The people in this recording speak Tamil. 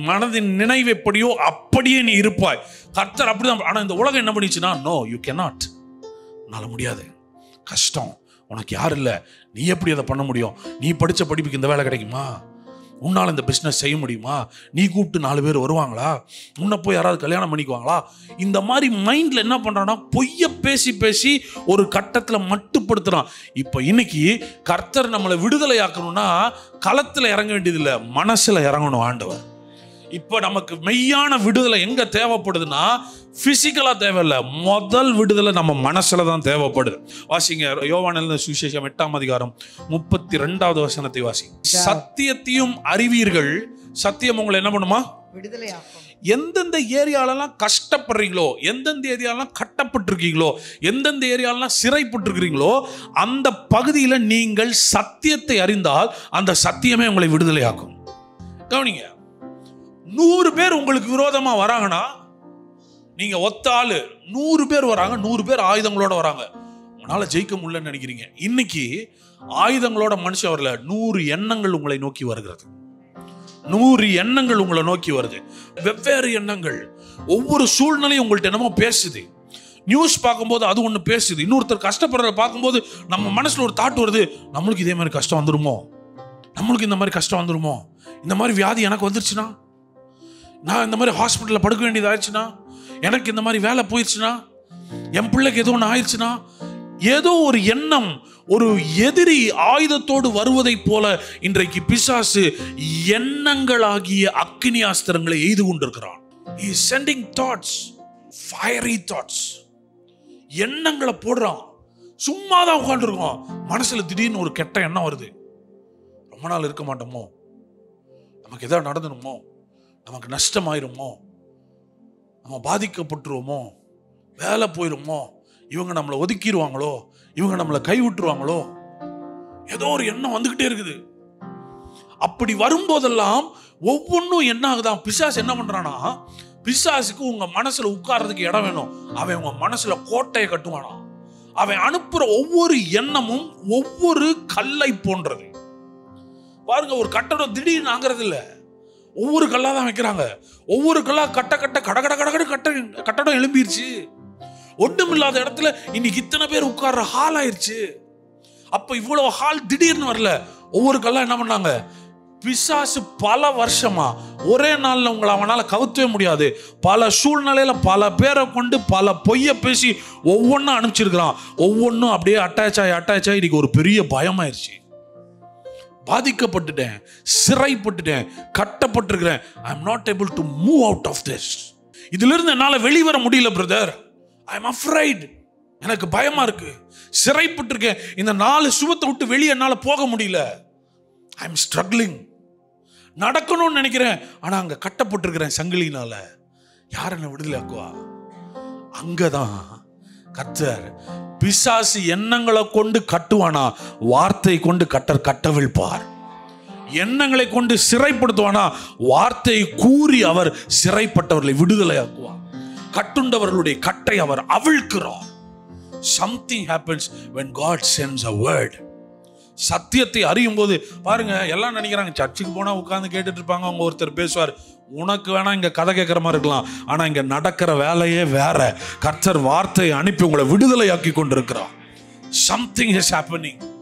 மனதின் நினைவு எப்படியோ அப்படியே நீ இருப்பாய் கர்த்தர் அப்படிதான் ஆனா இந்த உலகம் என்ன பண்ணிச்சுன்னா நோ யூ cannot உன்னால முடியாது கஷ்டம் உனக்கு யார் இல்லை நீ எப்படி அதை பண்ண முடியும் நீ படிச்ச படிப்புக்கு இந்த வேலை கிடைக்குமா உன்னால் இந்த பிஸ்னஸ் செய்ய முடியுமா நீ கூப்பிட்டு நாலு பேர் வருவாங்களா உன்னை போய் யாராவது கல்யாணம் பண்ணிக்குவாங்களா இந்த மாதிரி மைண்டில் என்ன பண்ணுறான்னா பொய்ய பேசி பேசி ஒரு கட்டத்தில் மட்டுப்படுத்துகிறான் இப்போ இன்னைக்கு கர்த்தர் நம்மளை விடுதலை ஆக்கணும்னா களத்தில் இறங்க வேண்டியதில்லை மனசில் இறங்கணும் ஆண்டவர் இப்போ நமக்கு மெய்யான விடுதலை எங்க தேவைப்படுதுன்னா பிசிக்கலா தேவையில்ல முதல் விடுதலை நம்ம மனசுல தான் தேவைப்படுது வாசிங்க யோவான் எழுதின சுவிசேஷம் எட்டாம் அதிகாரம் முப்பத்தி ரெண்டாவது வசனத்தை வாசி சத்தியத்தையும் அறிவீர்கள் சத்தியம் உங்களை என்ன பண்ணுமா விடுதலையாக்கும் எந்தெந்த ஏரியாலெல்லாம் கஷ்டப்படுறீங்களோ எந்தெந்த ஏரியாலாம் கட்டப்பட்டிருக்கீங்களோ எந்தெந்த ஏரியாலெல்லாம் சிறைப்பட்டிருக்கிறீங்களோ அந்த பகுதியில் நீங்கள் சத்தியத்தை அறிந்தால் அந்த சத்தியமே உங்களை விடுதலையாக்கும் கவனிங்க நூறு பேர் உங்களுக்கு விரோதமா வராங்கன்னா நீங்க ஒத்த ஆளு நூறு பேர் வராங்க நூறு பேர் ஆயுதங்களோட வராங்க உங்களால ஜெயிக்க முடியலன்னு நினைக்கிறீங்க இன்னைக்கு ஆயுதங்களோட மனுஷன் வரல நூறு எண்ணங்கள் உங்களை நோக்கி வருகிறது நூறு எண்ணங்கள் உங்களை நோக்கி வருது வெவ்வேறு எண்ணங்கள் ஒவ்வொரு சூழ்நிலையும் உங்கள்ட்ட என்னமோ பேசுது நியூஸ் பார்க்கும்போது அது ஒன்று பேசுது இன்னொருத்தர் கஷ்டப்படுறத பார்க்கும்போது நம்ம மனசுல ஒரு தாட் வருது நம்மளுக்கு இதே மாதிரி கஷ்டம் வந்துருமோ நம்மளுக்கு இந்த மாதிரி கஷ்டம் வந்துருமோ இந்த மாதிரி வியாதி எனக்கு வந்துருச்சுன்னா நான் இந்த மாதிரி ஹாஸ்பிட்டலில் படுக்க வேண்டியது ஆயிடுச்சுன்னா எனக்கு இந்த மாதிரி வேலை போயிடுச்சுன்னா என் பிள்ளைக்கு ஏதோ ஒன்று ஆயிடுச்சுன்னா ஏதோ ஒரு எண்ணம் ஒரு எதிரி ஆயுதத்தோடு வருவதைப் போல இன்றைக்கு பிசாசு எண்ணங்களாகிய அக்கினி அஸ்திரங்களை எய்து கொண்டிருக்கிறான் he is sending thoughts fiery thoughts எண்ணங்களை போடுறான் சும்மா தான் உட்காந்துருக்கோம் மனசுல திடீர்னு ஒரு கெட்ட எண்ணம் வருது ரொம்ப நாள் இருக்க மாட்டோமோ நமக்கு எதாவது நடந்துடுமோ நமக்கு நஷ்டமாயிருமோ நம்ம பாதிக்கப்பட்டுருவோமோ வேலை போயிருமோ இவங்க நம்மளை ஒதுக்கிடுவாங்களோ இவங்க நம்மளை கைவிட்டுருவாங்களோ ஏதோ ஒரு எண்ணம் வந்துகிட்டே இருக்குது அப்படி வரும்போதெல்லாம் ஒவ்வொன்றும் என்ன ஆகுதான் பிசாசு என்ன பண்றானா பிசாசுக்கு உங்க மனசுல உட்கார்றதுக்கு இடம் வேணும் அவன் உங்க மனசுல கோட்டையை கட்டுவானா அவன் அனுப்புற ஒவ்வொரு எண்ணமும் ஒவ்வொரு கல்லை போன்றது பாருங்க ஒரு கட்டடம் திடீர்னு ஆகிறது இல்ல ஒவ்வொரு கல்லா தான் வைக்கிறாங்க ஒவ்வொரு கல்லா கட்ட கட்ட கட கட கட கட கட்ட கட்டடம் எழும்பிருச்சு ஒண்ணுமில்லாத இடத்துல இன்னைக்கு இத்தனை பேர் உட்கார்ற ஹால் ஆயிருச்சு அப்ப இவ்வளவு ஹால் திடீர்னு வரல ஒவ்வொரு கல்லா என்ன பண்ணாங்க பிசாசு பல வருஷமா ஒரே நாள்ல உங்களை அவனால கவுத்தவே முடியாது பல சூழ்நிலையில பல பேரை கொண்டு பல பொய்ய பேசி ஒவ்வொன்றும் அனுப்பிச்சிருக்கிறான் ஒவ்வொன்றும் அப்படியே அட்டாச் ஆகி அட்டாச் ஆகி இன்னைக்கு ஒரு பெரிய பயமாயிருச்சு பாதிக்கப்பட்டுட்டேன் சிறைப்பட்டுட்டேன் கட்டப்பட்டிருக்கிறேன் I am not able to move out of this இதிலிருந்து என்னால் வெளிவர முடியல பிரதர் ஐ எம் அஃப்ரைட் எனக்கு பயமா இருக்கு சிறைப்பட்டிருக்கேன் இந்த நாலு சுவத்தை விட்டு வெளியே என்னால் போக முடியல ஐ எம் ஸ்ட்ரகிளிங் நடக்கணும்னு நினைக்கிறேன் ஆனா அங்க கட்டப்பட்டிருக்கிறேன் சங்கிலினால யார் என்ன விடுதலை ஆக்குவா அங்கதான் கர்த்தர் பிசாசு எண்ணங்களை கொண்டு கட்டுவானா வார்த்தை கொண்டு கட்டர் கட்டவிழ்ப்பார் எண்ணங்களை கொண்டு சிறைப்படுத்துவானா வார்த்தை கூறி அவர் சிறைப்பட்டவர்களை விடுதலையாக்குவார் கட்டுண்டவர்களுடைய கட்டை அவர் அவிழ்க்கிறார் something happens when God sends a word சத்தியத்தை அறியும் போது பாருங்க எல்லாம் நினைக்கிறாங்க சர்ச்சுக்கு போனா உட்கார்ந்து கேட்டுட்டு இருப்பாங்க அவங்க ஒருத்தர் பேசுவார் உனக்கு வேணா இங்க கதை கேட்கிற மாதிரி இருக்கலாம் ஆனா இங்க நடக்கிற வேலையே வேற கர்த்தர் வார்த்தையை அனுப்பி உங்களை விடுதலையாக்கி கொண்டிருக்கிறார் சம்திங் இஸ் ஹேப்பனிங்